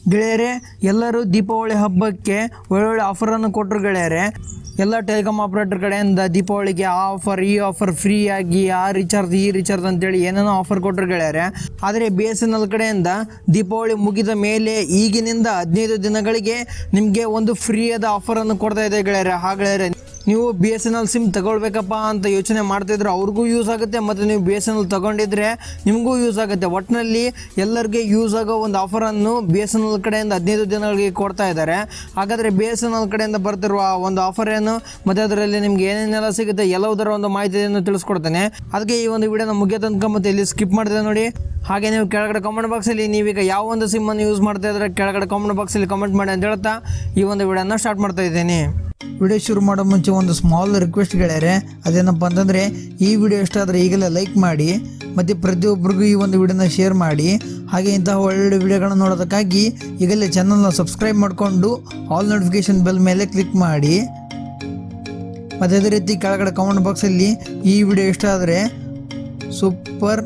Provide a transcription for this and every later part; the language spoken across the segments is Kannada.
ಗೆಳೆಯರೆ ಎಲ್ಲರೂ ದೀಪಾವಳಿ ಹಬ್ಬಕ್ಕೆ ಒಳ್ಳೊಳ್ಳೆ ಆಫರನ್ನು ಕೊಟ್ಟರು ಗೆಳೆಯರೆ ಎಲ್ಲ ಟೆಲಿಕಾಮ್ ಆಪರೇಟರ್ ಕಡೆಯಿಂದ ದೀಪಾವಳಿಗೆ ಆ ಆಫರ್ ಈ ಆಫರ್ ಫ್ರೀ ಆಗಿ ಆ ರಿಚಾರ್ಜ್ ಈ ರಿಚಾರ್ಜ್ ಅಂತೇಳಿ ಏನೇನೋ ಆಫರ್ ಕೊಟ್ಟರು ಗೆಳೆಯರೆ ಆದರೆ ಬಿ ಎಸ್ ಎನ್ ಎಲ್ ಕಡೆಯಿಂದ ದೀಪಾವಳಿ ಮುಗಿದ ಮೇಲೆ ಈಗಿನಿಂದ ಹದಿನೈದು ದಿನಗಳಿಗೆ ನಿಮಗೆ ಒಂದು ಫ್ರೀಯಾದ ಆಫರನ್ನು ಕೊಡ್ತಾ ಇದೆ ಗೆಳೆಯರೆ ಹಾ ಗೆಳೆಯರೆ ನೀವು B S N L SIM ತಗೊಳ್ಬೇಕಪ್ಪ ಅಂತ ಯೋಚನೆ ಮಾಡ್ತಿದ್ರೆ ಅವ್ರಿಗೂ ಯೂಸ್ ಆಗುತ್ತೆ ಮತ್ತು ನೀವು ಬಿ ಎಸ್ ಎನ್ ಎಲ್ ತಗೊಂಡಿದ್ರೆ ನಿಮಗೂ ಯೂಸ್ ಆಗುತ್ತೆ ಒಟ್ಟಿನಲ್ಲಿ ಎಲ್ಲರಿಗೆ ಯೂಸ್ ಆಗೋ ಒಂದು ಆಫರನ್ನು ಬಿ ಎಸ್ ಎನ್ ಎಲ್ ಕಡೆಯಿಂದ ಹದಿನೈದು ದಿನಗಳಿಗೆ ಕೊಡ್ತಾ ಇದ್ದಾರೆ ಹಾಗಾದರೆ ಬಿ ಎಸ್ ಎನ್ ಎಲ್ ಕಡೆಯಿಂದ ಬರ್ತಿರುವ ಒಂದು ಆಫರ್ ಏನು ಮತ್ತು ಅದರಲ್ಲಿ ನಿಮ್ಗೆ ಏನೇನೆಲ್ಲ ಸಿಗುತ್ತೆ ಎಲ್ಲದರ ಒಂದು ಮಾಹಿತಿಯನ್ನು ತಿಳಿಸ್ಕೊಡ್ತೇನೆ ಅದಕ್ಕೆ ಈ ಒಂದು ವಿಡಿಯೋನ ಮುಗಿಯೋ ತನಕ ಮತ್ತೆ ಇಲ್ಲಿ ಸ್ಕಿಪ್ ಮಾಡಿದೆ ನೋಡಿ ಹಾಗೆ ನೀವು ಕೆಳಗಡೆ ಕಾಮೆಂಟ್ ಬಾಕ್ಸಲ್ಲಿ ನೀವೀಗ ಯಾವ ಒಂದು ಸಿಮ್ಮನ್ನು ಯೂಸ್ ಮಾಡ್ತಾ ಇದ್ರೆ ಕೆಳಗಡೆ ಕಾಮೆಂಟ್ ಬಾಕ್ಸಲ್ಲಿ ಕಮೆಂಟ್ ಮಾಡಿ ಅಂತ ಹೇಳ್ತಾ ಈ ಒಂದು ವಿಡಿಯೋನ ಸ್ಟಾರ್ಟ್ ಮಾಡ್ತಾ ಇದ್ದೀನಿ ವಿಡಿಯೋ ಶುರು ಮಾಡೋ ಮುಂಚೆ ಒಂದು ಸ್ಮಾಲ್ ರಿಕ್ವೆಸ್ಟ್ ಗೆಳೆಯರೆ ಅದೇನಪ್ಪ ಅಂತಂದರೆ ಈ ವಿಡಿಯೋ ಇಷ್ಟ ಆದರೆ ಈಗಲೇ ಲೈಕ್ ಮಾಡಿ ಮತ್ತು ಪ್ರತಿಯೊಬ್ಬರಿಗೂ ಈ ಒಂದು ವಿಡಿಯೋನ ಶೇರ್ ಮಾಡಿ ಹಾಗೆ ಇಂತಹ ಒಳ್ಳೊಳ್ಳೆ ವಿಡಿಯೋಗಳನ್ನ ನೋಡೋದಕ್ಕಾಗಿ ಈಗಲೇ ಚಾನಲ್ನ ಸಬ್ಸ್ಕ್ರೈಬ್ ಮಾಡಿಕೊಂಡು ಆಲ್ ನೋಟಿಫಿಕೇಶನ್ ಬೆಲ್ ಮೇಲೆ ಕ್ಲಿಕ್ ಮಾಡಿ ಮತ್ತು ಅದೇ ರೀತಿ ಕೆಳಗಡೆ ಕಾಮೆಂಟ್ ಬಾಕ್ಸಲ್ಲಿ ಈ ವಿಡಿಯೋ ಇಷ್ಟ ಆದರೆ ಸೂಪರ್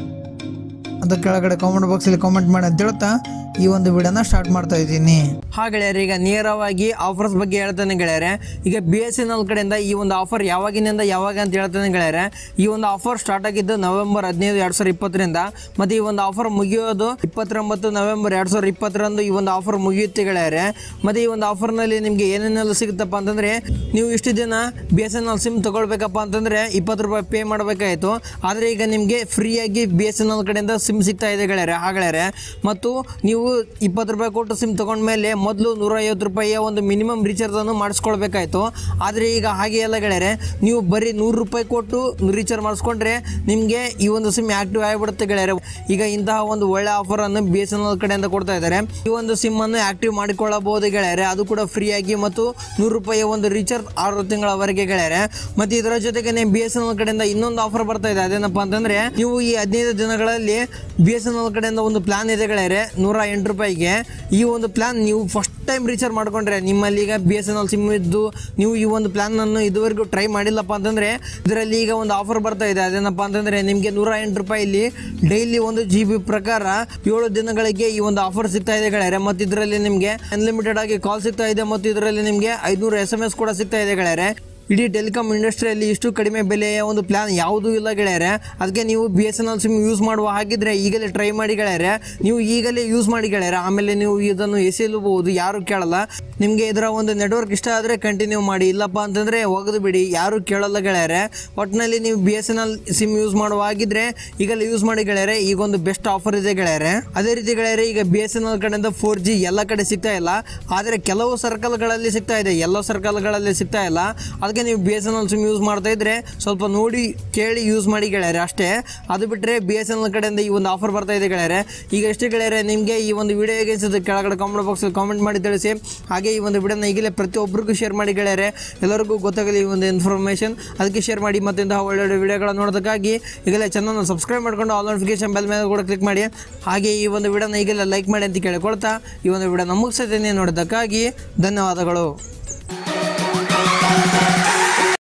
ಅಂತ ಕೆಳಗಡೆ ಕಾಮೆಂಟ್ ಬಾಕ್ಸಲ್ಲಿ ಕಾಮೆಂಟ್ ಮಾಡಿ ಅಂತ ಹೇಳ್ತಾ ಈ ಒಂದು ವಿಡಿಯೋನ ಸ್ಟಾರ್ಟ್ ಮಾಡ್ತಾ ಇದ್ದೀನಿ ಹಾ ಗೆಳೆಯರೆ ಈಗ ನೇರವಾಗಿ ಆಫರ್ಸ್ ಬಗ್ಗೆ ಹೇಳ್ತಾನೆ ಗೆಳೆಯರೆ ಈಗ ಬಿ ಎಸ್ ಎನ್ ಎಲ್ ಕಡೆಯಿಂದ ಈ ಒಂದು ಆಫರ್ ಯಾವಾಗಿನಿಂದ ಯಾವಾಗ ಅಂತ ಹೇಳ್ತಾನೆ ಗೆಳೆಯರೆ ಈ ಒಂದು ಆಫರ್ ಸ್ಟಾರ್ಟ್ ಆಗಿದ್ದು ನವೆಂಬರ್ ಹದಿನೈದು ಎರಡು ಸಾವಿರದ ಇಪ್ಪತ್ತರಿಂದ ಮತ್ತು ಈ ಒಂದು ಆಫರ್ ಮುಗಿಯೋದು ಇಪ್ಪತ್ತೊಂಬತ್ತು ನವೆಂಬರ್ ಎರಡು ಸಾವಿರದ ಇಪ್ಪತ್ತರಂದು ಈ ಒಂದು ಆಫರ್ ಮುಗಿಯುತ್ತೆ ಗೆಳೆಯರೆ ಮತ್ತು ಈ ಒಂದು ಆಫರ್ನಲ್ಲಿ ನಿಮಗೆ ಏನೇನೆಲ್ಲ ಸಿಗುತ್ತಪ್ಪ ಅಂತಂದರೆ ನೀವು ಇಷ್ಟು ದಿನ B S N L SIM ತೊಗೊಳ್ಬೇಕಪ್ಪ ಅಂತಂದರೆ ಇಪ್ಪತ್ತು ರೂಪಾಯಿ ಪೇ ಮಾಡಬೇಕಾಯಿತು ಆದರೆ ಈಗ ನಿಮಗೆ ಫ್ರೀಯಾಗಿ ಬಿ ಎಸ್ ಎನ್ ಎಲ್ ಕಡೆಯಿಂದ ಸಿಮ್ ಸಿಗ್ತಾ ಇದೆ ಗೆಳೆಯರೆ ಆ ಗೆಳೆಯರೆ ಮತ್ತು ನೀವು ಇಪ್ಪತ್ತು ರೂಪಾಯಿ ಕೊಟ್ಟು ಸಿಮ್ ತೊಗೊಂಡ್ಮೇಲೆ ಮೊದಲು ನೂರೈವತ್ತು ರೂಪಾಯಿಯ ಒಂದು ಮಿನಿಮಮ್ ರೀಚಾರ್ಜನ್ನು ಮಾಡಿಸ್ಕೊಳ್ಬೇಕಾಯ್ತು ಆದರೆ ಈಗ ಹಾಗೆ ಎಲ್ಲ ಗೆಳೆಯರೆ ನೀವು ಬರೀ ನೂರು ರೂಪಾಯಿ ಕೊಟ್ಟು ರೀಚಾರ್ಜ್ ಮಾಡಿಸ್ಕೊಂಡ್ರೆ ನಿಮಗೆ ಈ ಒಂದು ಸಿಮ್ ಆ್ಯಕ್ಟಿವ್ ಆಗಿಬಿಡುತ್ತೆ ಗೆಳೆಯರೆ ಈಗ ಇಂತಹ ಒಂದು ಒಳ್ಳೆ ಆಫರನ್ನು ಬಿ ಎಸ್ ಎನ್ ಎಲ್ ಕಡೆಯಿಂದ ಕೊಡ್ತಾ ಇದ್ದಾರೆ ಈ ಒಂದು ಸಿಮ್ಮನ್ನು ಆ್ಯಕ್ಟಿವ್ ಮಾಡಿಕೊಳ್ಳಬಹುದು ಗೆಳೆಯರೆ ಅದು ಕೂಡ ಫ್ರೀಯಾಗಿ ಮತ್ತು ನೂರು ರೂಪಾಯಿಯ ಒಂದು ರೀಚಾರ್ಜ್ ಆರು ತಿಂಗಳವರೆಗೆ ಗೆಳೆಯರೆ ಮತ್ತು ಇದರ ಜೊತೆಗೆ ಬಿ ಎಸ್ ಎನ್ ಎಲ್ ಕಡೆಯಿಂದ ಇನ್ನೊಂದು ಆಫರ್ ಬರ್ತಾ ಇದೆ ಅದೇನಪ್ಪ ಅಂತಂದರೆ ನೀವು ಈ ಹದಿನೈದು ದಿನಗಳಲ್ಲಿ ಬಿ ಎಸ್ ಎನ್ ಎಲ್ ಕಡೆಯಿಂದ ಒಂದು ಪ್ಲಾನ್ ಇದೆ ಗೆಳೆಯರೆ ನೂರ ಎಂಟು ರೂಪಾಯಿಗೆ ಈ ಒಂದು ಪ್ಲಾನ್ ನೀವು ಫಸ್ಟ್ ಟೈಮ್ ರೀಚಾರ್ಜ್ ಮಾಡ್ಕೊಂಡ್ರೆ ನಿಮ್ಮಲ್ಲಿ ಈಗ B S N L SIM ಇದ್ದು ನೀವು ಈ ಒಂದು ಪ್ಲಾನನ್ನು ಇದುವರೆಗೂ ಟ್ರೈ ಮಾಡಿಲ್ಲಪ್ಪ ಅಂತಂದರೆ ಇದರಲ್ಲಿ ಈಗ ಒಂದು ಆಫರ್ ಬರ್ತಾ ಇದೆ ಅದೇನಪ್ಪ ಅಂತಂದರೆ ನಿಮಗೆ ನೂರ ಎಂಟು ರೂಪಾಯಿಲಿ ಡೈಲಿ ಒಂದು ಜಿ ಬಿ ಪ್ರಕಾರ ಏಳು ದಿನಗಳಿಗೆ ಈ ಒಂದು ಆಫರ್ ಸಿಗ್ತಾ ಇದೆ ಗೆಳೆಯರೆ ಮತ್ತು ಇದರಲ್ಲಿ ನಿಮಗೆ ಅನ್ಲಿಮಿಟೆಡ್ ಆಗಿ ಕಾಲ್ ಸಿಗ್ತಾ ಇದೆ ಮತ್ತು ಇದರಲ್ಲಿ ನಿಮಗೆ ಐದುನೂರು ಎಸ್ ಎಮ್ ಎಸ್ ಕೂಡ ಸಿಗ್ತಾ ಇದೆ ಗೆಳೆಯರೆ ಇಡೀ ಟೆಲಿಕಾಮ್ ಇಂಡಸ್ಟ್ರಿಯಲ್ಲಿ ಇಷ್ಟು ಕಡಿಮೆ ಬೆಲೆಯ ಒಂದು ಪ್ಲಾನ್ ಯಾವುದೂ ಇಲ್ಲ ಗೆಳೆಯರೆ ಅದಕ್ಕೆ ನೀವು B S N L SIM use ಮಾಡುವ ಹಾಗಿದ್ರೆ ಈಗಲೇ ಟ್ರೈ ಮಾಡಿ ಗೆಳೆಯರೆ ನೀವು ಈಗಲೇ ಯೂಸ್ ಮಾಡಿ ಗೆಳೆಯರೆ ಆಮೇಲೆ ನೀವು ಇದನ್ನು ಎಸೆಯಲೂಬಹುದು ಯಾರು ಕೇಳಲ್ಲ ನಿಮಗೆ ಇದರ ಒಂದು ನೆಟ್ವರ್ಕ್ ಇಷ್ಟ ಆದರೆ ಕಂಟಿನ್ಯೂ ಮಾಡಿ ಇಲ್ಲಪ್ಪ ಅಂತಂದರೆ ಒಗೆದು ಬಿಡಿ ಯಾರು ಕೇಳಲ್ಲ ಗೆಳೆಯರೆ ಒಟ್ಟಿನಲ್ಲಿ ನೀವು B S N L SIM use ಮಾಡುವ ಹಾಗಿದ್ರೆ ಈಗಲೇ ಯೂಸ್ ಮಾಡಿ ಗೆಳೆಯರೆ ಈಗ ಒಂದು ಬೆಸ್ಟ್ ಆಫರ್ ಇದೆ ಗೆಳೆಯರೆ ಅದೇ ರೀತಿ ಗೆಳೆಯರೆ ಈಗ ಬಿ ಎಸ್ ಎನ್ ಎಲ್ ಕಡೆಯಿಂದ ಫೋರ್ ಜಿ ಎಲ್ಲ ಕಡೆ ಸಿಗ್ತಾ ಇಲ್ಲ ಆದರೆ ಕೆಲವು ಸರ್ಕಲ್ಗಳಲ್ಲಿ ಸಿಗ್ತಾ ಇದೆ ಎಲ್ಲ ಸರ್ಕಲ್ಗಳಲ್ಲಿ ಸಿಗ್ತಾ ಇಲ್ಲ ಅದಕ್ಕೆ ನೀವು B S N L SIM use ಮಾಡ್ತಾ ಇದ್ರೆ ಸ್ವಲ್ಪ ನೋಡಿ ಕೇಳಿ ಯೂಸ್ ಮಾಡಿ ಗೆಳೆಯರೆ ಅಷ್ಟೇ ಅದು ಬಿಟ್ಟರೆ ಬಿ ಎಸ್ ಎನ್ ಎಲ್ ಕಡೆಯಿಂದ ಈ ಒಂದು ಆಫರ್ ಬರ್ತಾ ಇದೆ ಗೆಳೆಯರೆ ಈಗ ಎಷ್ಟೇ ಗೆಳೆಯರೆ ನಿಮಗೆ ಈ ಒಂದು ವಿಡಿಯೋ ಹೇಗೆ ಅನಿಸುತ್ತೆ ಕೆಳಗಡೆ ಕಾಮೆಂಟ್ ಬಾಕ್ಸಲ್ಲಿ ಕಾಮೆಂಟ್ ಮಾಡಿ ತಿಳಿಸಿ ಹಾಗೆ ಈ ಒಂದು ವಿಡಿಯೋನ ಈಗಲೇ ಪ್ರತಿಯೊಬ್ಬರಿಗೂ ಶೇರ್ ಮಾಡಿ ಗೆಳೆಯರೆ ಎಲ್ಲರಿಗೂ ಗೊತ್ತಾಗಲಿ ಈ ಒಂದು ಇನ್ಫಾರ್ಮೇಷನ್ ಅದಕ್ಕೆ ಶೇರ್ ಮಾಡಿ ಮತ್ತು ಇಂತಹ ಒಳ್ಳೊಳ್ಳೆ ವಿಡಿಯೋಗಳನ್ನು ನೋಡೋದಕ್ಕಾಗಿ ಈಗಲೇ ಚಾನಲ್ನ ಸಬ್ಸ್ಕ್ರೈಬ್ ಮಾಡ್ಕೊಂಡು ಆಲ್ ನೋಟಿಫಿಕೇಶನ್ ಬೆಲ್ ಮೇಲೆ ಕೂಡ ಕ್ಲಿಕ್ ಮಾಡಿ ಹಾಗೆ ಈ ಒಂದು ವಿಡಿಯೋನ ಈಗಲೇ ಲೈಕ್ ಮಾಡಿ ಅಂತ ಕೇಳಿಕೊಳ್ತಾ ಈ ಒಂದು ವಿಡಿಯೋನ ಮುಗಿಸಿದ್ದೇನೆ ನೋಡೋದಕ್ಕಾಗಿ ಧನ್ಯವಾದಗಳು